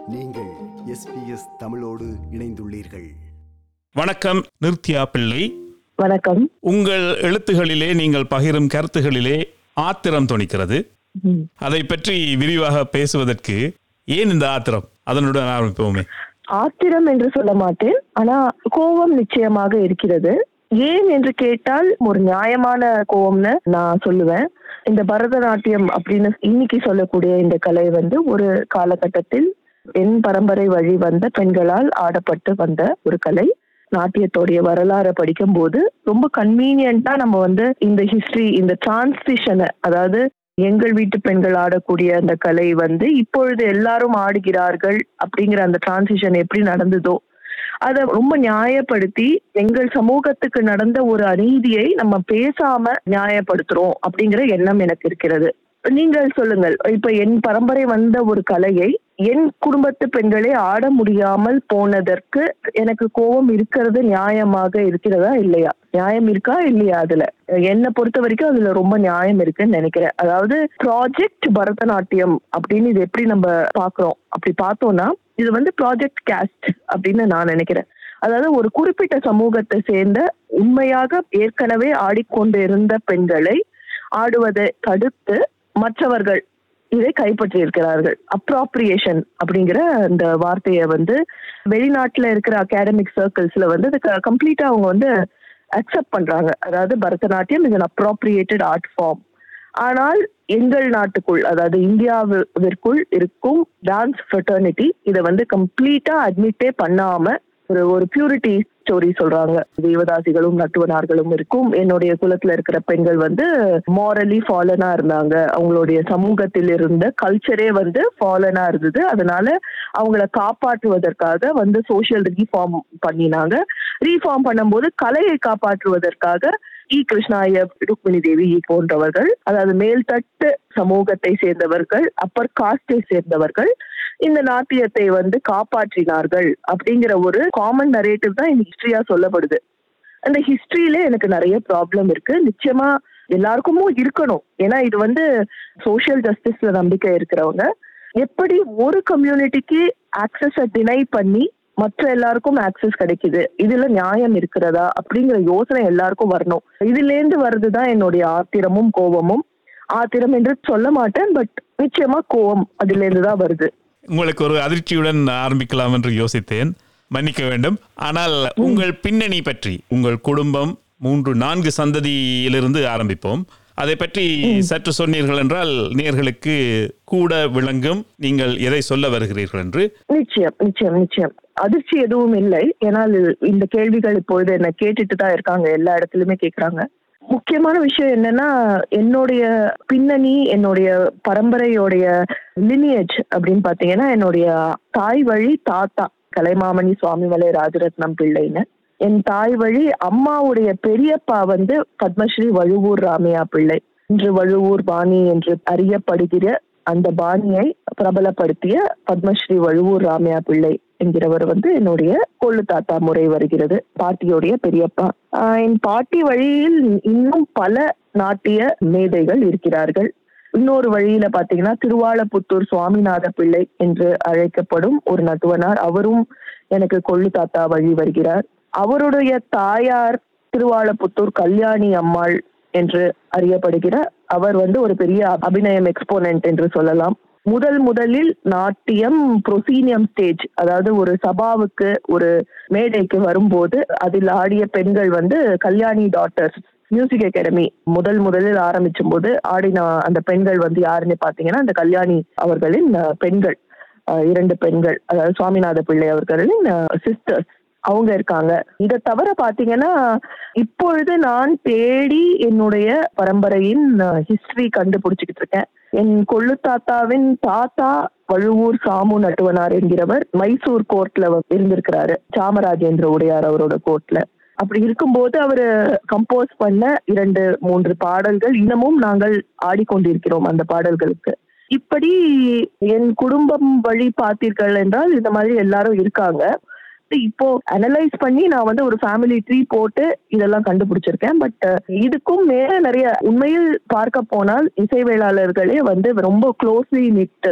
நீங்கள் எஸ்பிஎஸ் தமிழோடு இணைந்துள்ளீர்கள் வணக்கம் நிர்த்யா பிள்ளை வணக்கம் உங்கள் எழுத்துகளிலே நீங்கள் பகிரும் கருத்துகளிலே ஆத்திரம் துணிக்கிறது ம். அதை பற்றி விரிவாக பேசுவதற்கு ஏன் இந்த ஆத்திரம் அதனுடன் ஆரம்பிப்போமே ஆத்திரம் என்று சொல்ல மாட்டேன் ஆனா கோபம் நிச்சயமாக இருக்கிறது ஏன் என்று கேட்டால் ஒரு நியாயமான கோபம்னு நான் சொல்லுவேன் இந்த பரதநாட்டியம் அப்படின்னு இன்னைக்கு சொல்லக்கூடிய இந்த கலை வந்து ஒரு காலகட்டத்தில் என் பரம்பரை வழி வந்த பெண்களால் ஆடப்பட்டு வந்த ஒரு கலை நாட்டியத்தோடைய வரலாறை படிக்கும்போது ரொம்ப கன்வீனியன்ட்டா நம்ம வந்து இந்த ஹிஸ்டரி இந்த டிரான்ஸ்மிஷனை அதாவது எங்கள் வீட்டு பெண்கள் ஆடக்கூடிய அந்த கலை வந்து இப்பொழுது எல்லாரும் ஆடுகிறார்கள் அப்படிங்கிற அந்த டிரான்சிஷன் எப்படி நடந்ததோ அதை ரொம்ப நியாயப்படுத்தி எங்கள் சமூகத்துக்கு நடந்த ஒரு அநீதியை நம்ம பேசாம நியாயப்படுத்துறோம் அப்படிங்கிற எண்ணம் எனக்கு இருக்கிறது நீங்கள் சொல்லுங்கள் இப்ப என் பரம்பரை வந்த ஒரு கலையை என் குடும்பத்து பெண்களே ஆட முடியாமல் போனதற்கு எனக்கு கோபம் இருக்கிறது நியாயமாக இருக்கிறதா இல்லையா நியாயம் இருக்கா இல்லையா அதுல என்னை பொறுத்த வரைக்கும் அதுல ரொம்ப நியாயம் இருக்குன்னு நினைக்கிறேன் அதாவது ப்ராஜெக்ட் பரதநாட்டியம் அப்படின்னு இது எப்படி நம்ம பாக்குறோம் அப்படி பார்த்தோம்னா இது வந்து ப்ராஜெக்ட் கேஸ்ட் அப்படின்னு நான் நினைக்கிறேன் அதாவது ஒரு குறிப்பிட்ட சமூகத்தை சேர்ந்த உண்மையாக ஏற்கனவே ஆடிக்கொண்டு இருந்த பெண்களை ஆடுவதை தடுத்து மற்றவர்கள் இதை கைப்பற்றி இருக்கிறார்கள் அப்ராப்ரியேஷன் அப்படிங்கிற அந்த வார்த்தையை வந்து வெளிநாட்டுல இருக்கிற அகாடமிக் சர்க்கிள்ஸ்ல வந்து அது கம்ப்ளீட்டா அவங்க வந்து அக்செப்ட் பண்றாங்க அதாவது Bharatanatyam is an appropriated art form ஆனால் எங்கள் நாட்டுக்குள் அதாவது இந்தியாவிற்குள் இருக்கும் டான்ஸ் ஃப்ரெட்டர்னிட்டி இதை வந்து கம்ப்ளீட்டா அட்மிட்டே பண்ணாம ஒரு ஒரு பியூரிட்டி ஸ்டோரி சொல்றாங்க தேவதாசிகளும் நட்டுவனார்களும் இருக்கும் என்னுடைய குலத்துல இருக்கிற பெண்கள் வந்து மாரலி ஃபாலனா இருந்தாங்க அவங்களுடைய சமூகத்தில் இருந்த கல்ச்சரே வந்து ஃபாலனா இருந்தது அதனால அவங்கள காப்பாற்றுவதற்காக வந்து சோஷியல் ரீஃபார்ம் பண்ணினாங்க ரீஃபார்ம் பண்ணும்போது கலையை காப்பாற்றுவதற்காக இ கிருஷ்ணாயர் ருக்மிணி தேவி போன்றவர்கள் அதாவது மேல்தட்டு சமூகத்தை சேர்ந்தவர்கள் அப்பர் காஸ்டை சேர்ந்தவர்கள் இந்த நாட்டியத்தை வந்து காப்பாற்றினார்கள் அப்படிங்கிற ஒரு காமன் நரேட்டிவ் தான் இந்த ஹிஸ்டரியா சொல்லப்படுது அந்த ஹிஸ்டரியில எனக்கு நிறைய ப்ராப்ளம் இருக்கு நிச்சயமா எல்லாருக்குமும் இருக்கணும் ஏன்னா இது வந்து சோஷியல் ஜஸ்டிஸ்ல நம்பிக்கை இருக்கிறவங்க எப்படி ஒரு கம்யூனிட்டிக்கு ஆக்சஸ டினை பண்ணி மற்ற எல்லாருக்கும் ஆக்சஸ் கிடைக்குது இதுல நியாயம் இருக்கிறதா அப்படிங்கிற யோசனை எல்லாருக்கும் வரணும் இதுல இருந்து வர்றதுதான் என்னுடைய ஆத்திரமும் கோபமும் ஆத்திரம் என்று சொல்ல மாட்டேன் பட் நிச்சயமா கோபம் அதுல இருந்து தான் வருது உங்களுக்கு ஒரு அதிர்ச்சியுடன் ஆரம்பிக்கலாம் என்று யோசித்தேன் மன்னிக்க வேண்டும் ஆனால் உங்கள் பின்னணி பற்றி உங்கள் குடும்பம் மூன்று நான்கு சந்ததியிலிருந்து ஆரம்பிப்போம் அதை பற்றி சற்று சொன்னீர்கள் என்றால் நேர்களுக்கு கூட விளங்கும் நீங்கள் எதை சொல்ல வருகிறீர்கள் என்று நிச்சயம் நிச்சயம் நிச்சயம் அதிர்ச்சி எதுவும் இல்லை ஏன்னா இது- இந்த கேள்விகள் இப்பொழுது என்ன கேட்டுட்டு தான் இருக்காங்க எல்லா இடத்துலயுமே கேக்குறாங்க முக்கியமான விஷயம் என்னன்னா என்னுடைய பின்னணி என்னுடைய பரம்பரையோடைய லினியேஜ் அப்படின்னு பாத்தீங்கன்னா என்னுடைய தாய் வழி தாத்தா கலைமாமணி சுவாமிமலை ராஜரத்னம் பிள்ளைன்னு என் தாய் வழி அம்மாவுடைய பெரியப்பா வந்து பத்மஸ்ரீ வழுவூர் ராமையா பிள்ளை இன்று வழுவூர் பாணி என்று அறியப்படுகிற அந்த பாணியை பிரபலப்படுத்திய பத்மஸ்ரீ வழுவூர் ராமையா பிள்ளை என்கிறவர் வந்து என்னுடைய கொள்ளு தாத்தா முறை வருகிறது பாட்டியோடைய பெரியப்பா ஆஹ் என் பாட்டி வழியில் இன்னும் பல நாட்டிய மேதைகள் இருக்கிறார்கள் இன்னொரு வழியில பாத்தீங்கன்னா திருவாலப்புத்தூர் சுவாமிநாத பிள்ளை என்று அழைக்கப்படும் ஒரு நட்டுவனார் அவரும் எனக்கு கொள்ளு தாத்தா வழி வருகிறார் அவருடைய தாயார் திருவாலப்புத்தூர் கல்யாணி அம்மாள் என்று அறியப்படுகிற அவர் வந்து ஒரு பெரிய அபிநயம் எக்ஸ்போனன்ட் என்று சொல்லலாம் முதல் முதலில் நாட்டியம் புரோசீனியம் ஸ்டேஜ் அதாவது ஒரு சபாவுக்கு ஒரு மேடைக்கு வரும்போது அதில் ஆடிய பெண்கள் வந்து கல்யாணி டாட்டர்ஸ் மியூசிக் அகாடமி முதல் முதலில் ஆரம்பிச்சும் போது ஆடின அந்த பெண்கள் வந்து யாருன்னு பாத்தீங்கன்னா அந்த கல்யாணி அவர்களின் அஹ், பெண்கள் அஹ், இரண்டு பெண்கள் அதாவது சுவாமிநாத பிள்ளை அவர்களின் சிஸ்டர்ஸ் அவங்க இருக்காங்க இதை தவிர பாத்தீங்கன்னா இப்பொழுது நான் தேடி என்னுடைய பரம்பரையின் ஹிஸ்டரி கண்டுபிடிச்சுக்கிட்டு இருக்கேன் என் கொள்ளு தாத்தாவின் தாத்தா வழுவூர் சாமு நட்டுவனார் என்கிறவர் மைசூர் கோர்ட்ல இருந்திருக்கிறாரு சாமராஜேந்திர உடையார் அவரோட கோர்ட்ல அப்படி இருக்கும்போது அவர் கம்போஸ் பண்ண இரண்டு மூன்று பாடல்கள் இன்னமும் நாங்கள் ஆடிக்கொண்டிருக்கிறோம் அந்த பாடல்களுக்கு இப்படி என் குடும்பம் வழி பார்த்தீர்கள் என்றால் இந்த மாதிரி எல்லாரும் இருக்காங்க இப்போ அனலைஸ் பண்ணி நான் வந்து ஒரு ஃபேமிலி ட்ரீ போட்டு இதெல்லாம் கண்டுபிடிச்சிருக்கேன் பட் இதுக்கும் மேல நிறைய உண்மையில் பார்க்க போனால் இசைவேளாளர்களே வந்து ரொம்ப க்ளோஸ்லி நிட்டு தான்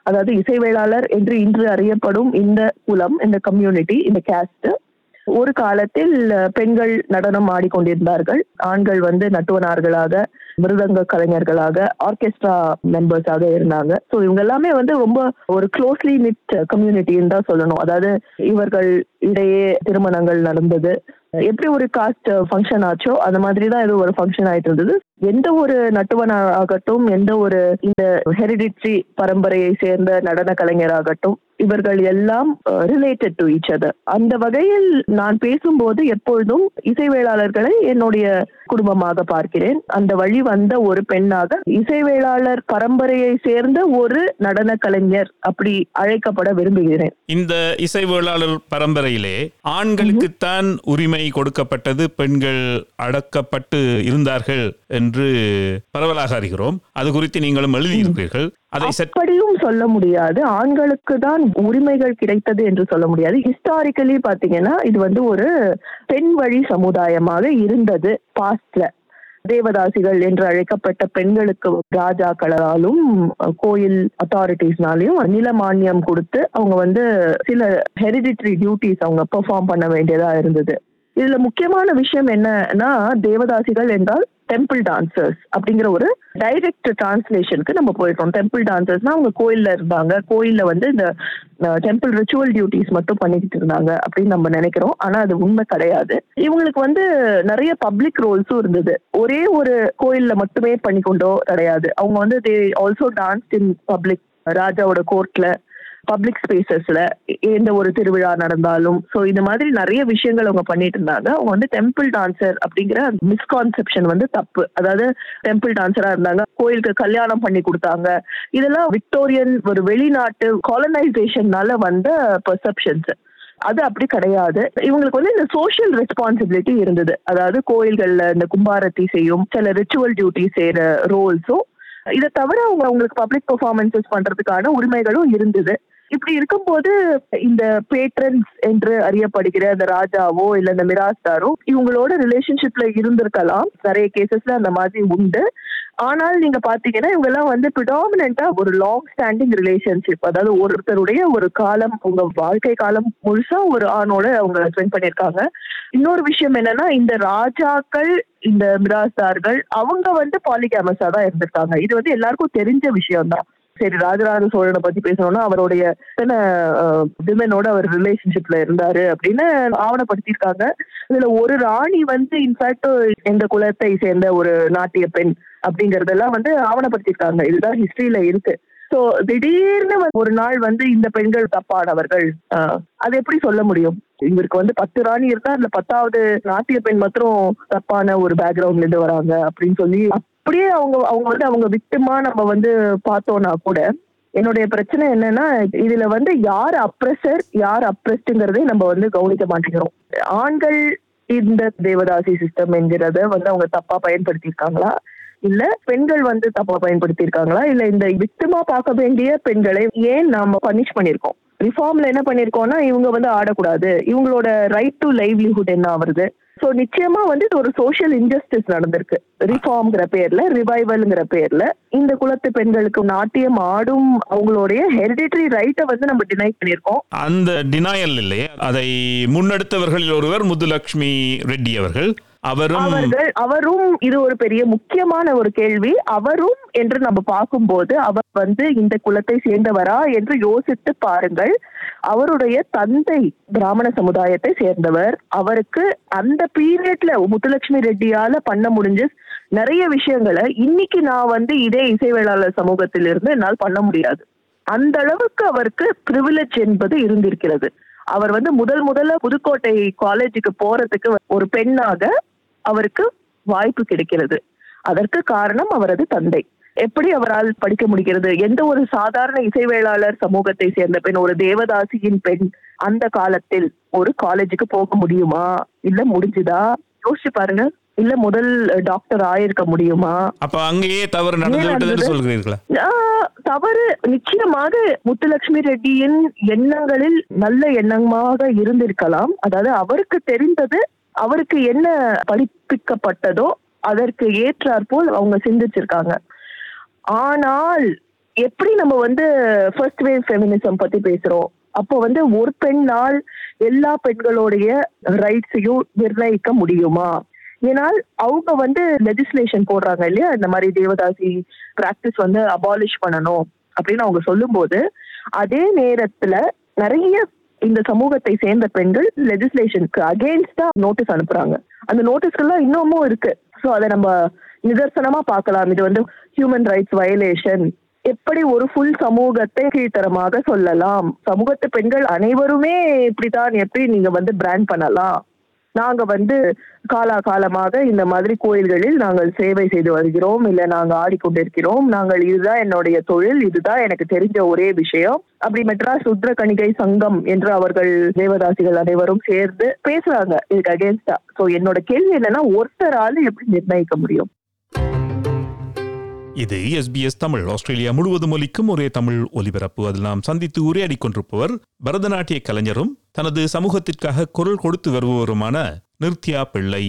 அதாவது இசைவேளாளர் என்று இன்று அறியப்படும் இந்த குலம் இந்த கம்யூனிட்டி இந்த கேஸ்ட் ஒரு காலத்தில் அஹ், பெண்கள் நடனம் ஆடிக்கொண்டிருந்தார்கள் ஆண்கள் வந்து நட்டுவனார்களாக மிருதங்க கலைஞர்களாக ஆர்கெஸ்ட்ரா மெம்பர்ஸாக இருந்தாங்க ஸோ இவங்க எல்லாமே வந்து ரொம்ப ஒரு க்ளோஸ்லி நிட் கம்யூனிட்டின்னு தான் சொல்லணும் அதாவது இவர்கள் இடையே திருமணங்கள் நடந்தது எப்படி ஒரு காஸ்ட் ஃபங்க்ஷன் ஆச்சோ அந்த மாதிரி தான் இது ஒரு ஃபங்க்ஷன் ஆயிட்டு இருந்தது எந்த ஒரு நட்டுவன் ஆகட்டும் எந்த ஒரு இந்த ஹெரிடிட்ரி பரம்பரையை சேர்ந்த நடன கலைஞராகட்டும் இவர்கள் எல்லாம் ரிலேட்டட் டு ஈச் அதர் அந்த வகையில் நான் பேசும்போது எப்பொழுதும் இசைவேளாளர்களை என்னுடைய குடும்பமாக பார்க்கிறேன் அந்த வழி வந்த ஒரு பெண்ணாக இசைவேளாளர் பரம்பரையை சேர்ந்த ஒரு நடன கலைஞர் அப்படி அழைக்கப்பட விரும்புகிறேன் இந்த இசைவேளாளர் பரம்பரையிலே ஆண்களுக்குத்தான் உரிமை கொடுக்கப்பட்டது பெண்கள் அடக்கப்பட்டு இருந்தார்கள் என்று பரவலாக அறிகிறோம் அது குறித்து நீங்களும் எழுதியிருப்பீர்கள் அதை சற்று அப்படியும் சொல்ல முடியாது ஆண்களுக்கு தான் உரிமைகள் கிடைத்தது என்று சொல்ல முடியாது ஹிஸ்டாரிக்கலி பாத்தீங்கன்னா இது வந்து ஒரு பெண் வழி சமுதாயமாக இருந்தது பாஸ்ட்ல தேவதாசிகள் என்று அழைக்கப்பட்ட பெண்களுக்கு ராஜாக்களாலும் கோயில் அத்தாரிட்டிஸ்னாலையும் நில மானியம் கொடுத்து அவங்க வந்து சில ஹெரிடிட்ரி டியூட்டிஸ் அவங்க பெர்ஃபார்ம் பண்ண வேண்டியதா இருந்தது இதுல முக்கியமான விஷயம் என்னன்னா தேவதாசிகள் என்றால் டெம்பிள் டான்சர்ஸ் அப்படிங்கிற ஒரு டைரக்ட் டிரான்ஸ்லேஷனுக்கு நம்ம போயிட்டோம் டெம்பிள் டான்சர்ஸ்னா அவங்க கோயில்ல இருந்தாங்க கோயில்ல வந்து இந்த டெம்பிள் ரிச்சுவல் டியூட்டிஸ் மட்டும் பண்ணிக்கிட்டு இருந்தாங்க அப்படின்னு நம்ம நினைக்கிறோம் ஆனா அது உண்மை கிடையாது இவங்களுக்கு வந்து நிறைய பப்ளிக் ரோல்ஸும் இருந்தது ஒரே ஒரு கோயில்ல மட்டுமே பண்ணிக்கொண்டோ கிடையாது அவங்க வந்து they also dance in public ராஜாவோட கோர்ட்ல பப்ளிக் ஸ்பேசஸ்ல எந்த ஒரு திருவிழா நடந்தாலும் ஸோ இந்த மாதிரி நிறைய விஷயங்கள் அவங்க பண்ணிட்டு இருந்தாங்க அவங்க வந்து டெம்பிள் டான்சர் அப்படிங்கிற மிஸ்கான்செப்ஷன் வந்து தப்பு அதாவது டெம்பிள் டான்சரா இருந்தாங்க கோயிலுக்கு கல்யாணம் பண்ணி கொடுத்தாங்க இதெல்லாம் விக்டோரியன் ஒரு வெளிநாட்டு காலனைசேஷன்னால வந்த பெர்செப்ஷன்ஸ் அது அப்படி கிடையாது இவங்களுக்கு வந்து இந்த சோஷியல் ரெஸ்பான்சிபிலிட்டி இருந்தது அதாவது கோயில்கள்ல இந்த கும்பாரத்தி செய்யும் சில ரிச்சுவல் டியூட்டி செய்யற ரோல்ஸும் இதை தவிர அவங்க அவங்களுக்கு பப்ளிக் பெர்ஃபார்மன்சஸ் பண்றதுக்கான உரிமைகளும் இருந்தது இப்படி இருக்கும்போது இந்த பேட்ரன்ஸ் என்று அறியப்படுகிற அந்த ராஜாவோ இல்ல இந்த மிராஸ்தாரோ இவங்களோட ரிலேஷன்ஷிப்ல இருந்திருக்கலாம் நிறைய கேசஸ்ல அந்த மாதிரி உண்டு ஆனால் நீங்க பாத்தீங்கன்னா இவங்க எல்லாம் வந்து ப்ரிடாமினா ஒரு லாங் ஸ்டாண்டிங் ரிலேஷன்ஷிப் அதாவது ஒருத்தருடைய ஒரு காலம் உங்க வாழ்க்கை காலம் முழுசா ஒரு ஆணோட அவங்க ஸ்பெண்ட் பண்ணிருக்காங்க இன்னொரு விஷயம் என்னன்னா இந்த ராஜாக்கள் இந்த மிராஸ்தார்கள் அவங்க வந்து பாலிகாமஸா தான் இருந்திருக்காங்க இது வந்து எல்லாருக்கும் தெரிஞ்ச விஷயம் தான் சரி ராஜராஜ சோழனை பத்தி பேசணும்னா அவருடைய எத்தனை விமனோட அவர் ரிலேஷன்ஷிப்ல இருந்தாரு அப்படின்னு ஆவணப்படுத்தியிருக்காங்க இதுல ஒரு ராணி வந்து இன்ஃபேக்ட் எந்த குலத்தை சேர்ந்த ஒரு நாட்டிய பெண் அப்படிங்கறதெல்லாம் வந்து ஆவணப்படுத்தியிருக்காங்க இதுதான் ஹிஸ்டரியில இருக்கு சோ திடீர்னு வந்து ஒரு நாள் வந்து இந்த பெண்கள் தப்பானவர்கள் ஆஹ், அது எப்படி சொல்ல முடியும் இவருக்கு வந்து பத்து ராணி இருந்தா அதுல பத்தாவது நாட்டிய பெண் மாத்திரம் தப்பான ஒரு பேக்ரவுண்ட்ல இருந்து வராங்க அப்படின்னு சொல்லி அப்படியே அவங்க அவங்க வந்து அவங்க விக்டிமா நம்ம வந்து பார்த்தோம்னா கூட என்னுடைய பிரச்சனை என்னன்னா இதுல வந்து யார் அப்ரெசர் யார் அப்ரெஸ்டுங்கிறதே நம்ம வந்து கவனிக்க மாட்டேங்கிறோம் ஆண்கள் இந்த தேவதாசி சிஸ்டம் என்கிறத வந்து அவங்க தப்பா பயன்படுத்தியிருக்காங்களா இல்ல பெண்கள் வந்து தப்பா பயன்படுத்தியிருக்காங்களா இல்ல இந்த விக்டிமா பார்க்க வேண்டிய பெண்களை ஏன் நாம பனிஷ் பண்ணிருக்கோம் ரிஃபார்ம்ல என்ன பண்ணிருக்கோம்னா இவங்க வந்து ஆடக்கூடாது இவங்களோட ரைட் டு லைவ்லிஹுட் என்ன ஆகுறது ஸோ நிச்சயமா வந்து இது ஒரு சோஷியல் இன்ஜஸ்டிஸ் நடந்திருக்கு ரிஃபார்ம்ங்கிற பேர்ல ரிவைவல்ங்கிற பேர்ல இந்த குலத்து பெண்களுக்கு நாட்டியம் ஆடும் அவங்களுடைய ஹெரிடிட்டரி ரைட்டை வந்து நம்ம டினை பண்ணியிருக்கோம் அந்த டினாயல் இல்லையே அதை முன்னெடுத்தவர்களில் ஒருவர் முத்துலட்சுமி ரெட்டி அவர்கள் அவரும் அவர்கள் அவரும் இது ஒரு பெரிய முக்கியமான ஒரு கேள்வி அவரும் என்று நம்ம பார்க்கும்போது அவர் வந்து இந்த குலத்தை சேர்ந்தவரா என்று யோசித்து பாருங்கள் அவருடைய தந்தை பிராமண சமுதாயத்தை சேர்ந்தவர் அவருக்கு அந்த பீரியட்ல முத்துலட்சுமி ரெட்டியால பண்ண முடிஞ்ச நிறைய விஷயங்களை இன்னைக்கு நான் வந்து இதே இசைவேளாளர் சமூகத்திலிருந்து என்னால் பண்ண முடியாது அந்த அளவுக்கு அவருக்கு பிரிவிலேஜ் என்பது இருந்திருக்கிறது அவர் வந்து முதல் முதல்ல புதுக்கோட்டை காலேஜுக்கு போறதுக்கு ஒரு பெண்ணாக அவருக்கு வாய்ப்பு கிடைக்கிறது அதற்கு காரணம் அவரது தந்தை எப்படி அவரால் படிக்க முடிகிறது எந்த ஒரு சாதாரண இசைவேளாளர் சமூகத்தை சேர்ந்த பெண் ஒரு தேவதாசியின் பெண் அந்த காலத்தில் ஒரு காலேஜுக்கு போக முடியுமா இல்ல முடிஞ்சுதா யோசிச்சு பாருங்க இல்ல முதல் டாக்டர் ஆயிருக்க முடியுமா அப்ப அங்கேயே தவறு நடந்து ஏன் விட்டது என்று நடந்தது? சொல்கிறீர்களா ஆஹ் தவறு நிச்சயமாக முத்துலட்சுமி ரெட்டியின் எண்ணங்களில் நல்ல எண்ணமாக இருந்திருக்கலாம் அதாவது அவருக்கு தெரிந்தது அவருக்கு என்ன படிப்பிக்கப்பட்டதோ அதற்கு ஏற்றாற்போல் அவங்க சிந்திச்சிருக்காங்க ஆனால் எப்படி நம்ம வந்து ஃபர்ஸ்ட் வேவ் ஃபெமினிசம் பத்தி பேசுறோம் அப்போ வந்து ஒரு பெண்ணால் எல்லா பெண்களுடைய ரைட்ஸையும் நிர்ணயிக்க முடியுமா ஏனால் அவங்க வந்து லெஜிஸ்லேஷன் போடுறாங்க இல்லையா இந்த மாதிரி தேவதாசி பிராக்டிஸ் வந்து அபாலிஷ் பண்ணணும் அப்படின்னு அவங்க சொல்லும்போது அதே நேரத்துல நிறைய இந்த சமூகத்தை சேர்ந்த பெண்கள் லெஜிஸ்லேஷனுக்கு அகெயின்ஸ்டா நோட்டீஸ் அனுப்புறாங்க அந்த நோட்டீஸ்கெல்லாம் இன்னமும் இருக்கு ஸோ அதை நம்ம நிதர்சனமா பார்க்கலாம் இது வந்து ஹியூமன் ரைட்ஸ் வயலேஷன் எப்படி ஒரு ஃபுல் சமூகத்தை கீழ்த்தரமாக சொல்லலாம் சமூகத்து பெண்கள் அனைவருமே இப்படித்தான் எப்படி நீங்க வந்து பிராண்ட் பண்ணலாம் நாங்க வந்து காலா காலமாக இந்த மாதிரி கோயில்களில் நாங்கள் சேவை செய்து வருகிறோம் இல்ல நாங்க ஆடிக்கொண்டிருக்கிறோம் நாங்கள் இதுதான் என்னுடைய தொழில் இதுதான் எனக்கு தெரிஞ்ச ஒரே விஷயம் அப்படி மெட்ராஸ் ருத்ர கணிகை சங்கம் என்று அவர்கள் தேவதாசிகள் அனைவரும் சேர்ந்து பேசுறாங்க இதுக்கு அகேன்ஸ்டா சோ என்னோட கேள்வி என்னன்னா ஒருத்தரால எப்படி நிர்ணயிக்க முடியும் இது எஸ்பிஎஸ் தமிழ் ஆஸ்திரேலியா முழுவதும் ஒலிக்கும் ஒரே தமிழ் ஒலிபரப்பு அதில் நாம் சந்தித்து உரையாடி கொண்டிருப்பவர் பரதநாட்டிய கலைஞரும் தனது சமூகத்திற்காக குரல் கொடுத்து வருபவருமான நிர்த்யா பிள்ளை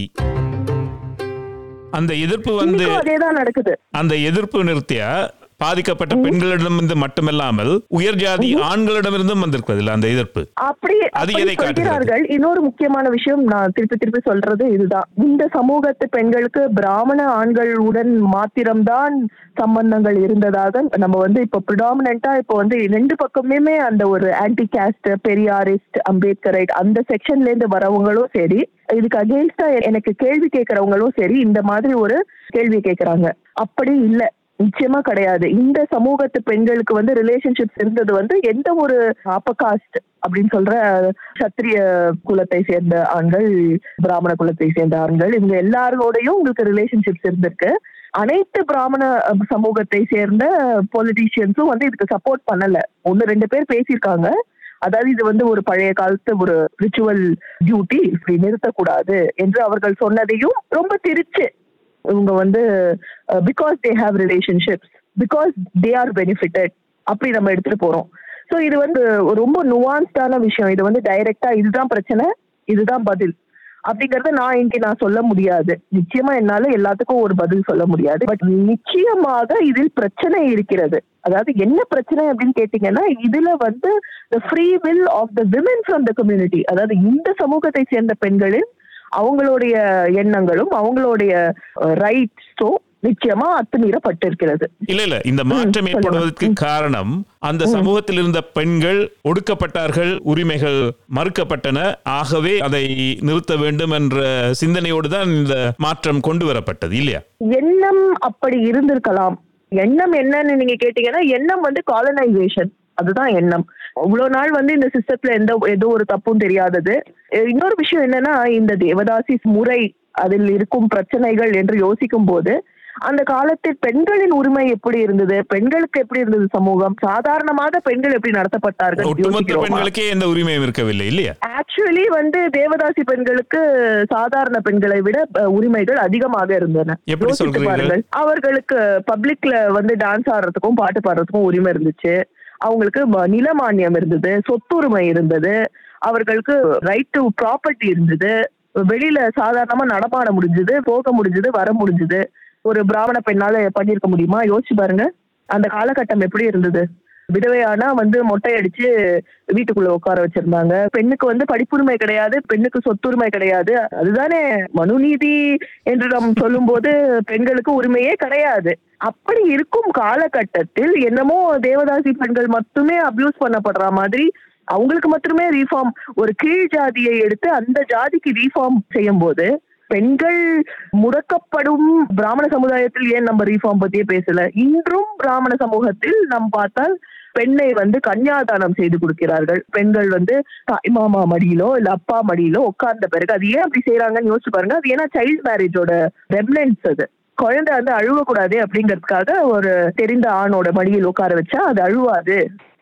அந்த எதிர்ப்பு வந்து இன்னைக்கும் அதேதான் நடக்குது அந்த எதிர்ப்பு நிறுத்திய பாதிக்கப்பட்ட பெண்களிடமிருந்து மட்டுமல்லாமல் உயர் ஜாதி ஆண்களிடமிருந்தும் வந்திருக்கிறது இல்ல அந்த எதிர்ப்பு அப்படி அது அப்படி எதை காட்டுகிறது? சொல்கிறார்கள் இன்னொரு முக்கியமான விஷயம் நான் திருப்பி திருப்பி சொல்றது இதுதான் இந்த சமூகத்து பெண்களுக்கு பிராமண ஆண்களுடன் மாத்திரம்தான் சம்பந்தங்கள் இருந்ததாக நம்ம வந்து இப்ப ப்ரிடாமினா இப்போ வந்து ரெண்டு பக்கமுமே அந்த ஒரு ஆன்டி காஸ்ட் பெரியாரிஸ்ட் அம்பேத்கரைட் அந்த செக்ஷன்ல இருந்து வரவங்களும் சரி இதுக்கு அகேன்ஸ்டா எனக்கு கேள்வி கேட்கறவங்களும் சரி இந்த மாதிரி ஒரு கேள்வி கேட்கறாங்க அப்படி இல்ல நிச்சயமா கிடையாது இந்த சமூகத்து பெண்களுக்கு வந்து ரிலேஷன்ஷிப்ஸ் இருந்தது வந்து எந்த ஒரு அப்பகாஸ்ட் அப்படின்னு சொல்ற சத்திரிய குலத்தை சேர்ந்த ஆண்கள் பிராமண குலத்தை சேர்ந்த ஆண்கள் இவங்க எல்லாரோடையும் உங்களுக்கு ரிலேஷன்ஷிப்ஸ் இருந்திருக்கு அனைத்து பிராமண அஹ், சமூகத்தை சேர்ந்த பொலிட்டீஷியன்ஸும் வந்து இதுக்கு சப்போர்ட் பண்ணல ஒன்னு ரெண்டு பேர் பேசியிருக்காங்க அதாவது இது வந்து ஒரு பழைய காலத்து ஒரு ரிச்சுவல் டியூட்டி இப்படி நிறுத்தக்கூடாது என்று அவர்கள் சொன்னதையும் ரொம்ப திரிச்சு இவங்க வந்து because they have relationships because they are benefited அப்படி நம்ம எடுத்துட்டு போறோம் ஸோ இது வந்து ரொம்ப நுவான்ஸ்டான விஷயம் இது வந்து டைரக்டா இதுதான் பிரச்சனை இதுதான் பதில் அப்படிங்கறத நான் இங்க நான் சொல்ல முடியாது நிச்சயமா என்னால எல்லாத்துக்கும் ஒரு பதில் சொல்ல முடியாது பட் நிச்சயமாக இதில் பிரச்சனை இருக்கிறது அதாவது என்ன பிரச்சனை அப்படின்னு கேட்டீங்கன்னா இதுல வந்து the free will of the women from the community அதாவது இந்த சமூகத்தை சேர்ந்த பெண்களின் அவங்களுடைய எண்ணங்களும் அவங்களுடைய ரைட்ஸும் நிச்சயமா அத்துமீறப்பட்டிருக்கிறது இல்ல இல்ல இந்த மாற்றம் சொல்லுங்க. ஏற்படுவதற்கு காரணம் அந்த சமூகத்தில் இருந்த பெண்கள் ஒடுக்கப்பட்டார்கள் உரிமைகள் மறுக்கப்பட்டன ஆகவே அதை நிறுத்த வேண்டும் என்ற சிந்தனையோடு தான் இந்த மாற்றம் கொண்டு வரப்பட்டது இல்லையா எண்ணம் அப்படி இருந்திருக்கலாம் எண்ணம் என்னன்னு நீங்க கேட்டீங்கன்னா எண்ணம் வந்து காலனைசேஷன் அதுதான் எண்ணம் இவ்வளவு நாள் வந்து இந்த சிஸ்டத்துல எந்த ஏதோ ஒரு தப்பும் தெரியாதது அஹ் இன்னொரு விஷயம் என்னன்னா இந்த தேவதாசி முறை அதில் இருக்கும் பிரச்சனைகள் என்று யோசிக்கும் போது அந்த காலத்தில் பெண்களின் உரிமை எப்படி இருந்தது பெண்களுக்கு எப்படி இருந்தது சமூகம் சாதாரணமாக பெண்கள் எப்படி நடத்தப்பட்டார்கள் ஒட்டுமொத்த யோசிக்கிறோமா? பெண்களுக்கே எந்த உரிமையும் இருக்கவில்லை இல்லையா ஆக்சுவலி வந்து தேவதாசி பெண்களுக்கு சாதாரண பெண்களை விட அஹ், உரிமைகள் அதிகமாக இருந்தன எப்படி யோசித்து சொல்றீங்க? பாருங்கள் அவர்களுக்கு பப்ளிக்ல வந்து டான்ஸ் ஆடுறதுக்கும் பாட்டு பாடுறதுக்கும் உரிமை இருந்துச்சு அவங்களுக்கு ம- நிலமானியம் இருந்தது சொத்துரிமை இருந்தது அவர்களுக்கு ரைட் டு ப்ராப்பர்ட்டி இருந்தது வெளியில சாதாரணமா நடமாட முடிஞ்சது போக முடிஞ்சது வர முடிஞ்சது ஒரு பிராமண பெண்ணால பண்ணியிருக்க முடியுமா யோசிச்சு பாருங்க அந்த காலகட்டம் எப்படி இருந்தது விதவையானா வந்து மொட்டை அடிச்சு வீட்டுக்குள்ள உட்கார வச்சிருந்தாங்க பெண்ணுக்கு வந்து படிப்புரிமை கிடையாது பெண்ணுக்கு சொத்துரிமை கிடையாது அதுதானே மனுநீதி என்று நாம் சொல்லும்போது பெண்களுக்கு உரிமையே கிடையாது அப்படி இருக்கும் காலகட்டத்தில் என்னமோ தேவதாசி பெண்கள் மட்டுமே அபியூஸ் பண்ணப்படுற மாதிரி அவங்களுக்கு மட்டுமே ரீஃபார்ம் ஒரு கீழ் ஜாதியை எடுத்து அந்த ஜாதிக்கு ரீஃபார்ம் செய்யும் போது பெண்கள் முடக்கப்படும் பிராமண சமுதாயத்தில் ஏன் நம்ம ரீஃபார்ம் பத்தியே பேசல இன்றும் பிராமண சமூகத்தில் நாம் பார்த்தால் பெண்ணை வந்து கன்னியாதானம் செய்து கொடுக்கிறார்கள் பெண்கள் வந்து தாய் மாமா மடியிலோ இல்ல அப்பா மடியிலோ உட்கார்ந்த பிறகு அது ஏன் அப்படி செய்யறாங்கன்னு யோசிச்சு பாருங்க அது ஏன்னா சைல்ட் மேரேஜோட ரெப்லன்ஸ் அது குழந்தை வந்து அழுவக்கூடாது அப்படிங்கிறதுக்காக ஒரு தெரிந்த ஆணோட மடியில் உட்கார வச்சா அது அழுவாது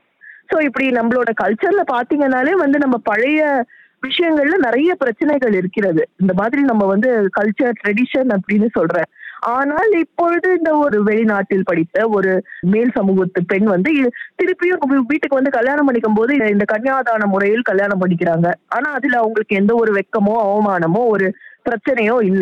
சோ இப்படி நம்மளோட கல்ச்சர்ல பாத்தீங்கன்னாலே வந்து நம்ம பழைய விஷயங்கள்ல நிறைய பிரச்சனைகள் இருக்கிறது இந்த மாதிரி நம்ம வந்து கல்ச்சர் ட்ரெடிஷன் அப்படின்னு சொல்றேன் ஆனால் இப்பொழுது இந்த ஒரு வெளிநாட்டில் படித்த ஒரு மேல் சமூகத்து பெண் வந்து இ- திருப்பியும் வீ- வீட்டுக்கு வந்து கல்யாணம் பண்ணிக்கும் போது இந்த கன்னியாதான முறையில் கல்யாணம் பண்ணிக்கிறாங்க ஆனா அதுல அவங்களுக்கு எந்த ஒரு வெக்கமோ அவமானமோ ஒரு பிரச்சனையோ இல்ல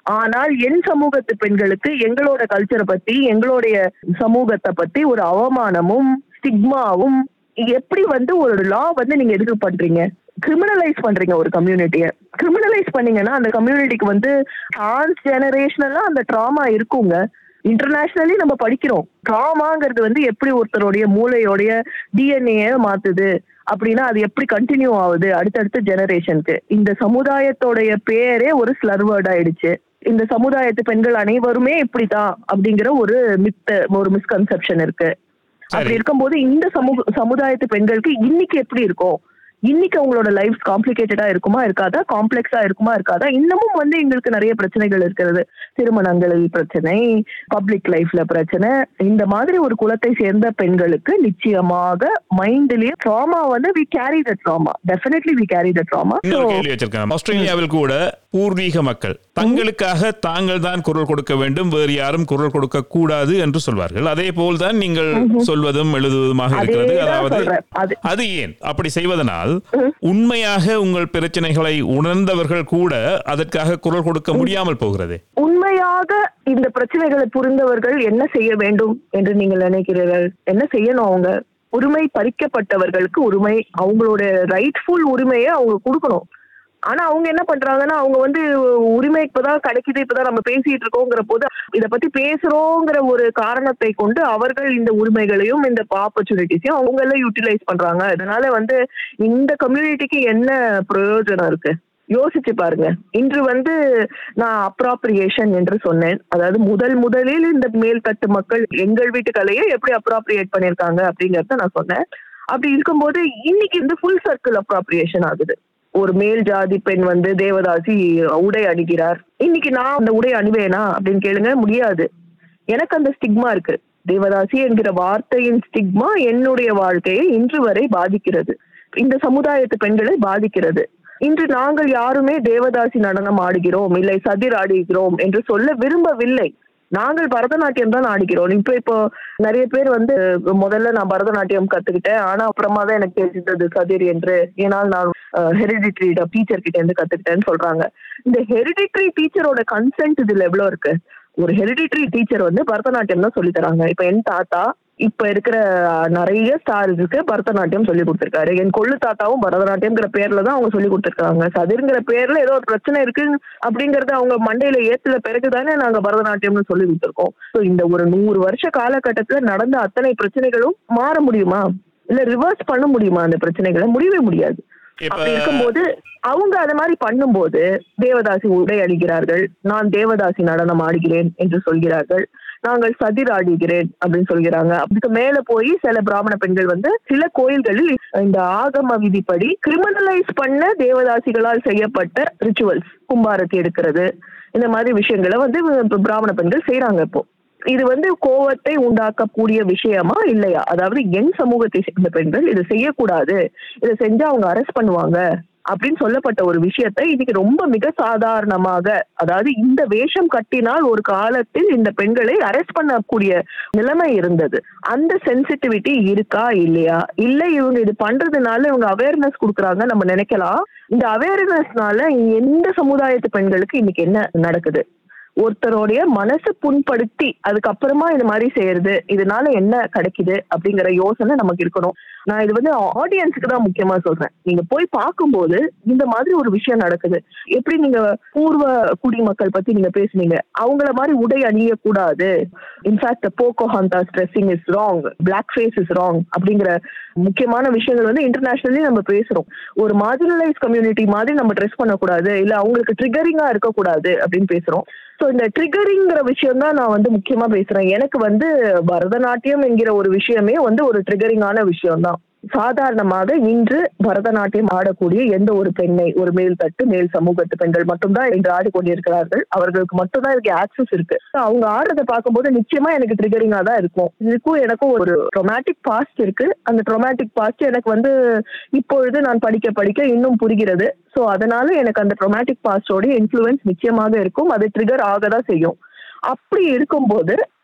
ஆனால் என் சமூகத்து பெண்களுக்கு எங்களோட கல்ச்சரை பத்தி எங்களுடைய சமூகத்தை பத்தி ஒரு அவமானமும் ஸ்டிக்மாவும் எப்படி வந்து ஒரு லா வந்து நீங்க எதுக்கு பண்றீங்க கிரிமினலைஸ் பண்றீங்க ஒரு கம்யூனிட்டிய கிரிமினலைஸ் பண்ணீங்கன்னா அந்த கம்யூனிட்டிக்கு வந்து டிரான்ஸ் ஜெனரேஷனலா அந்த ட்ராமா இருக்குங்க இன்டர்நேஷனலி நம்ம படிக்கிறோம் ட்ராமாங்கிறது வந்து எப்படி ஒருத்தருடைய மூளையோடைய டிஎன்ஏ மாத்துது அப்படின்னா அது எப்படி கண்டினியூ ஆகுது அடுத்தடுத்த ஜெனரேஷனுக்கு இந்த சமுதாயத்தோடைய பேரே ஒரு ஸ்லர் வேர்ட் ஆயிடுச்சு இந்த சமுதாயத்து பெண்கள் அனைவருமே இப்படிதான் அப்படிங்கிற ஒரு மித்த ஒரு மிஸ்கன்செப்ஷன் இருக்கு அப்படி இருக்கும்போது இந்த சமூக சமுதாயத்து பெண்களுக்கு இன்னைக்கு எப்படி இருக்கும் இன்னைக்கு அவங்களோட லைஃப் காம்ப்ளிகேட்டடா இருக்குமா இருக்காதா காம்ப்ளெக்ஸா இருக்குமா இருக்காதா இன்னமும் வந்து எங்களுக்கு நிறைய பிரச்சனைகள் இருக்கிறது திருமணங்களில் பிரச்சனை பப்ளிக் லைஃப்ல பிரச்சனை இந்த மாதிரி ஒரு குலத்தை சேர்ந்த பெண்களுக்கு நிச்சயமாக மைண்ட்லயே ட்ராமா வந்து we carry the trauma definitely we carry the trauma இன்னொரு கேள்வி வச்சிருக்கேன் ஆஸ்திரேலியாவில் கூட பூர்வீக மக்கள் தங்களுக்காக தாங்கள் தான் குரல் கொடுக்க வேண்டும் வேறு யாரும் குரல் கொடுக்க கூடாது என்று சொல்வார்கள் அதே போல்தான் நீங்கள் சொல்வதும் எழுதுவதுமாக இருக்கிறது அதேதான் அதாவது சொல்றேன். அது அது ஏன் அப்படி செய்வதனால் உண்மையாக உங்கள் பிரச்சனைகளை உணர்ந்தவர்கள் கூட அதற்காக குரல் கொடுக்க முடியாமல் போகிறது உண்மையாக இந்த பிரச்சனைகளை புரிந்தவர்கள் என்ன செய்ய வேண்டும் என்று நீங்கள் நினைக்கிறீர்கள் என்ன செய்யணும் அவங்க உரிமை பறிக்கப்பட்டவர்களுக்கு உரிமை அவங்களோட ரைட்ஃபுல் உரிமையை அவங்க கொடுக்கணும் ஆனா அவங்க என்ன பண்றாங்கன்னா அவங்க வந்து உரிமை இப்பதான் கிடைக்குது இப்பதான் நம்ம பேசிட்டு இருக்கோங்கிற போது இத பத்தி பேசுறோங்கிற ஒரு காரணத்தை கொண்டு அவர்கள் இந்த உரிமைகளையும் இந்த ஆப்பர்ச்சுனிட்டிஸையும் அவங்க எல்லாம் யூட்டிலைஸ் பண்றாங்க அதனால வந்து இந்த கம்யூனிட்டிக்கு என்ன பிரயோஜனம் இருக்கு யோசிச்சு பாருங்க இன்று வந்து நான் அப்ராப்ரியேஷன் என்று சொன்னேன் அதாவது முதல் முதலில் இந்த மேல்தட்டு மக்கள் எங்கள் வீட்டு கலையை எப்படி அப்ராப்ரியேட் பண்ணிருக்காங்க அப்படிங்கறத நான் சொன்னேன் அப்படி இருக்கும்போது இன்னைக்கு இந்த ஃபுல் சர்க்கிள் அப்ராப்ரியேஷன் ஆகுது ஒரு மேல் ஜாதி பெண் வந்து தேவதாசி உடை அணிகிறார் இன்னைக்கு நான் அந்த உடை அணிவேனா அப்படின்னு கேளுங்க முடியாது எனக்கு அந்த ஸ்டிக்மா இருக்கு தேவதாசி என்கிற வார்த்தையின் ஸ்டிக்மா என்னுடைய வாழ்க்கையை இன்று வரை பாதிக்கிறது இந்த சமுதாயத்து பெண்களை பாதிக்கிறது இன்று நாங்கள் யாருமே தேவதாசி நடனம் ஆடுகிறோம் இல்லை சதிர் ஆடுகிறோம் என்று சொல்ல விரும்பவில்லை நாங்கள் பரதநாட்டியம் தான் ஆடுகிறோம் இப்ப இப்போ நிறைய பேர் வந்து முதல்ல நான் பரதநாட்டியம் கத்துக்கிட்டேன் ஆனா அப்புறமா தான் எனக்கு தெரிஞ்சது சதிர் என்று ஏனால் நான் ஹெரிடிட்ரி டீச்சர் கிட்ட இருந்து கத்துக்கிட்டேன்னு சொல்றாங்க இந்த ஹெரிடிட்ரி டீச்சரோட கன்சென்ட் இதுல எவ்வளவு இருக்கு ஒரு ஹெரிடிட்ரி டீச்சர் வந்து பரதநாட்டியம் தான் சொல்லி தராங்க இப்ப என் தாத்தா இப்ப இருக்கிற நிறைய ஸ்டார்ஸுக்கு பரதநாட்டியம் சொல்லி கொடுத்திருக்காரு என் கொள்ளு தாத்தாவும் பரதநாட்டியம்ங்கிற பேர்ல தான் அவங்க சொல்லி கொடுத்திருக்காங்க சதிர்ங்கிற பேர்ல ஏதோ ஒரு பிரச்சனை இருக்கு அப்படிங்கறது அவங்க மண்டையில ஏத்துல பிறகுதானே நாங்க பரதநாட்டியம்னு சொல்லி கொடுத்திருக்கோம் ஸோ இந்த ஒரு நூறு வருஷ காலகட்டத்துல நடந்த அத்தனை பிரச்சனைகளும் மாற முடியுமா இல்ல ரிவர்ஸ் பண்ண முடியுமா அந்த பிரச்சனைகளை முடியவே முடியாது இப்ப அப்படி இருக்கும்போது அவங்க அது மாதிரி பண்ணும்போது தேவதாசி உடை அணிகிறார்கள் நான் தேவதாசி நடனம் ஆடுகிறேன் என்று சொல்கிறார்கள் நாங்கள் சதிர் ஆடுகிறேன் அப்படின்னு சொல்கிறாங்க அதுக்கு மேல போய் சில பிராமண பெண்கள் வந்து சில கோயில்களில் இந்த ஆகம விதிப்படி கிரிமினலைஸ் பண்ண தேவதாசிகளால் செய்யப்பட்ட ரிச்சுவல்ஸ் கும்பாரத்தை எடுக்கிறது இந்த மாதிரி விஷயங்களை வந்து இப்ப பிராமண பெண்கள் செய்யறாங்க இப்போ இது வந்து கோவத்தை உண்டாக்கக்கூடிய விஷயமா இல்லையா அதாவது என் சமூகத்தை சேர்ந்த பெண்கள் இதை செய்யக்கூடாது இதை செஞ்சா அவங்க அரெஸ்ட் பண்ணுவாங்க அப்படின்னு சொல்லப்பட்ட ஒரு விஷயத்தை இன்னைக்கு ரொம்ப மிக சாதாரணமாக அதாவது இந்த வேஷம் கட்டினால் ஒரு காலத்தில் இந்த பெண்களை அரெஸ்ட் பண்ணக்கூடிய நிலைமை இருந்தது அந்த சென்சிட்டிவிட்டி இருக்கா இல்லையா இல்ல இவங்க இது பண்றதுனால இவங்க அவேர்னஸ் கொடுக்குறாங்க நம்ம நினைக்கலாம் இந்த அவேர்னஸ்னால எந்த சமுதாயத்து பெண்களுக்கு இன்னைக்கு என்ன நடக்குது ஒருத்தருடைய மனசு புண்படுத்தி அதுக்கப்புறமா இந்த மாதிரி செய்யறது இதனால என்ன கிடைக்குது அப்படிங்கிற யோசனை நமக்கு இருக்கணும் நான் இது வந்து ஆடியன்ஸுக்கு தான் முக்கியமா சொல்றேன் நீங்க போய் பார்க்கும்போது இந்த மாதிரி ஒரு விஷயம் நடக்குது எப்படி நீங்க பூர்வ குடிமக்கள் பத்தி நீங்க பேசுனீங்க அவங்கள மாதிரி உடை அணிய கூடாது in fact Pocahontas dressing is wrong black face is wrong அப்படிங்கிற முக்கியமான விஷயங்கள் வந்து இன்டர்நேஷனலி நம்ம பேசுறோம் ஒரு மார்ஜினலைஸ் கம்யூனிட்டி மாதிரி நம்ம ட்ரெஸ் பண்ணக்கூடாது இல்ல அவங்களுக்கு ட்ரிகரிங்கா இருக்கக்கூடாது அப்படின்னு பேசுறோம் ஸோ இந்த ட்ரிகரிங்கிற விஷயம் தான் நான் வந்து முக்கியமா பேசுறேன் எனக்கு வந்து பரதநாட்டியம் என்கிற ஒரு விஷயமே வந்து ஒரு ட்ரிகரிங்கான விஷயம் தான் சாதாரணமாக இன்று பரதநாட்டியம் ஆடக்கூடிய எந்த ஒரு பெண்ணை ஒரு மேல் தட்டு மேல் சமூகத்து பெண்கள் மட்டும்தான் இன்று ஆடிக்கொண்டிருக்கிறார்கள் அவர்களுக்கு மட்டும்தான் இதுக்கு ஆக்சஸ் இருக்கு அவங்க ஆடுறதை பார்க்கும்போது நிச்சயமா எனக்கு ட்ரிகரிங்கா தான் இருக்கும் இதுக்கும் எனக்கும் ஒரு ரொமாட்டிக் பாஸ்ட் இருக்கு அந்த ரொமாட்டிக் பாஸ்ட் எனக்கு வந்து இப்பொழுது நான் படிக்க படிக்க இன்னும் புரிகிறது ஸோ அதனால எனக்கு அந்த ரொமாட்டிக் பாஸ்டோட இன்ஃப்ளூயன்ஸ் நிச்சயமாக இருக்கும் அது ட்ரிகர் ஆக தான் செய்யும் அப்படி இருக்கும்போது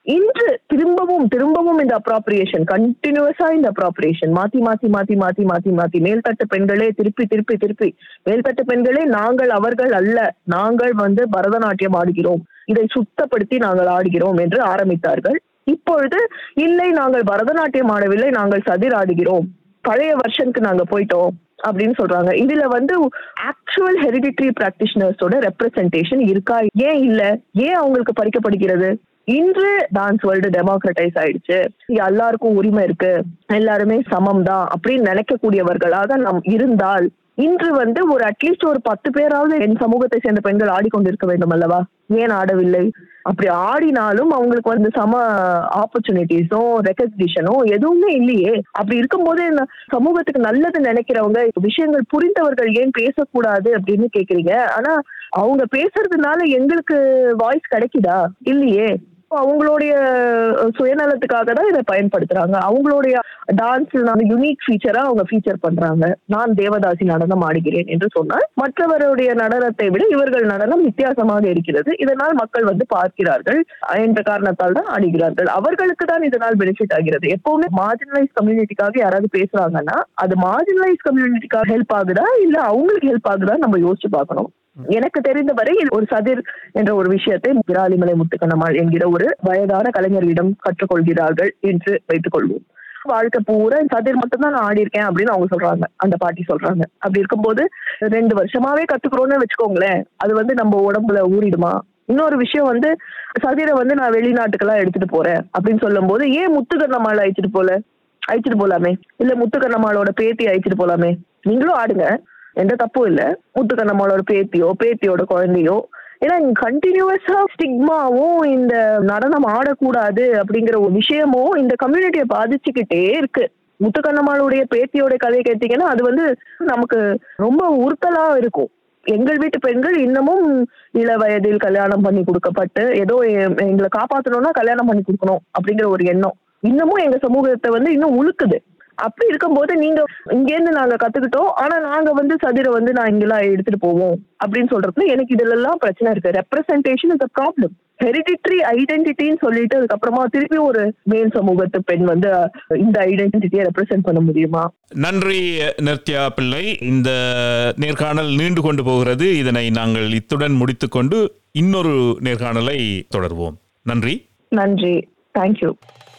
இன்று திரும்பவும் திரும்பவும் இந்த அப்ராப்ரியேஷன் கண்டினியூஸா இந்த அப்ராப்ரியேஷன் மாத்தி மாத்தி மாத்தி மாத்தி மாத்தி மாத்தி மேல்தட்டு பெண்களே திருப்பி திருப்பி திருப்பி மேல்தட்டு பெண்களே நாங்கள் அவர்கள் அல்ல நாங்கள் வந்து பரதநாட்டியம் ஆடுகிறோம் இதை சுத்தப்படுத்தி நாங்கள் ஆடுகிறோம் என்று ஆரம்பித்தார்கள் இப்பொழுது இல்லை நாங்கள் பரதநாட்டியம் ஆடவில்லை நாங்கள் சதிர் ஆடுகிறோம் பழைய வருஷனுக்கு நாங்க போயிட்டோம் அப்படின்னு சொல்றாங்க இதுல வந்து ஆக்சுவல் ஹெரிடிட்ரி பிராக்டிஷனர்ஸோட ரெப்ரசன்டேஷன் இருக்கா ஏன் இல்ல ஏன் அவங்களுக்கு பறிக்கப்படுகிறது இன்று டான்ஸ் வேர்ல்டு டெமோக்ரட்டைஸ் ஆயிடுச்சு இங்க எல்லாருக்கும் உரிமை இருக்கு எல்லாருமே சமம் தான் அப்படின்னு நினைக்கக்கூடியவர்களாக நாம் இருந்தால் இன்று வந்து ஒரு அட்லீஸ்ட் ஒரு பத்து பேராவது என் சமூகத்தை சேர்ந்த பெண்கள் ஆடிக்கொண்டிருக்க வேண்டும் அல்லவா ஏன் ஆடவில்லை அப்படி ஆடினாலும் அவங்களுக்கு வந்து சம ஆப்பர்ச்சுனிட்டிஸும் ரெக்கக்னிஷனும் எதுவுமே இல்லையே அப்படி இருக்கும்போது இந்த சமூகத்துக்கு நல்லது நினைக்கிறவங்க விஷயங்கள் புரிந்தவர்கள் ஏன் பேசக்கூடாது அப்படின்னு கேக்குறீங்க ஆனா அவங்க பேசுறதுனால எங்களுக்கு வாய்ஸ் கிடைக்குதா இல்லையே அவங்களுடைய சுயநலத்துக்காக தான் இதை பயன்படுத்துறாங்க அவங்களுடைய டான்ஸ் யுனிக் ஃபீச்சரா அவங்க ஃபீச்சர் பண்றாங்க நான் தேவதாசி நடனம் ஆடுகிறேன் என்று சொன்னால் மற்றவருடைய நடனத்தை விட இவர்கள் நடனம் வித்தியாசமாக இருக்கிறது இதனால் மக்கள் வந்து பார்க்கிறார்கள் என்ற காரணத்தால் தான் ஆடுகிறார்கள் அவர்களுக்கு தான் இதனால் பெனிஃபிட் ஆகிறது எப்பவுமே மார்ஜினலைஸ் கம்யூனிட்டிக்காக யாராவது பேசுறாங்கன்னா அது மார்ஜினலைஸ் கம்யூனிட்டிக்காக ஹெல்ப் ஆகுதா இல்ல அவங்களுக்கு ஹெல்ப் ஆகுதா நம்ம யோசிச்சு பார்க்கணும் எனக்கு தெரிந்தவரை இது ஒரு சதிர் என்ற ஒரு விஷயத்தை விராலிமலை முத்துக்கண்ணம்மாள் என்கிற ஒரு வயதான கலைஞர்களிடம் கற்றுக்கொள்கிறார்கள் என்று வைத்துக் கொள்வோம் வாழ்க்கை பூரா சதிர் மட்டும் தான் நான் ஆடி இருக்கேன் அப்படின்னு அவங்க சொல்றாங்க அந்த பாட்டி சொல்றாங்க அப்படி இருக்கும்போது ரெண்டு வருஷமாவே கத்துக்கிறோம்னு வச்சுக்கோங்களேன் அது வந்து நம்ம உடம்புல ஊறிடுமா இன்னொரு விஷயம் வந்து சதிரை வந்து நான் வெளிநாட்டுக்கெல்லாம் எடுத்துட்டு போறேன் அப்படின்னு சொல்லும் போது ஏன் முத்துக்கண்ணம்மாள் அழைச்சிட்டு போல அழைச்சிட்டு போலாமே இல்ல முத்துக்கண்ணம்மாளோட பேத்தி அழைச்சிட்டு போலாமே நீங்களும் ஆடுங்க எந்த தப்பும் இல்ல முத்துக்கண்ணம்மாளோட பேத்தியோ பேத்தியோட குழந்தையோ ஏன்னா கண்டினியூஸா ஸ்டிக்மாவும் இந்த நடனம் ஆடக்கூடாது அப்படிங்கிற ஒரு விஷயமும் இந்த கம்யூனிட்டியை பாதிச்சுக்கிட்டே இருக்கு முத்துக்கண்ணம்மாளுடைய பேத்தியோட கதையை கேட்டீங்கன்னா அது வந்து நமக்கு ரொம்ப உறுத்தலா இருக்கும் எங்கள் வீட்டு பெண்கள் இன்னமும் இள வயதில் கல்யாணம் பண்ணி கொடுக்கப்பட்டு ஏதோ எ- எங்களை காப்பாத்தணும்னா கல்யாணம் பண்ணி கொடுக்கணும் அப்படிங்கிற ஒரு எண்ணம் இன்னமும் எங்க சமூகத்தை வந்து இன்னும் உழுக்குது அப்படி இருக்கும்போது நீங்க இங்கேருந்து நாங்க கத்துக்கிட்டோம் ஆனா நாங்க வந்து சதிரை வந்து நான் இங்கெல்லாம் எடுத்துட்டு போவோம் அப்படின்னு சொல்றதுல எனக்கு இதுல எல்லாம் பிரச்சனை இருக்கு representation is a problem hereditary ஐடென்டிட்டின்னு சொல்லிட்டு அதுக்கப்புறமா திருப்பி ஒரு மேல் சமூகத்து பெண் வந்து அஹ், இந்த ஐடென்டிட்டியை ரெப்ரசென்ட் பண்ண முடியுமா நன்றி நித்யா பிள்ளை இந்த நேர்காணல் நீண்டு கொண்டு போகிறது இதனை நாங்கள் இத்துடன் முடித்துக்கொண்டு இன்னொரு நேர்காணலை தொடர்வோம் நன்றி நன்றி தேங்க்யூ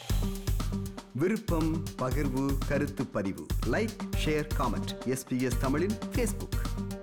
விருப்பம் பகிர்வு கருத்து பதிவு லைக் ஷேர் காமெண்ட் எஸ்பிஎஸ் தமிழின் ஃபேஸ்புக்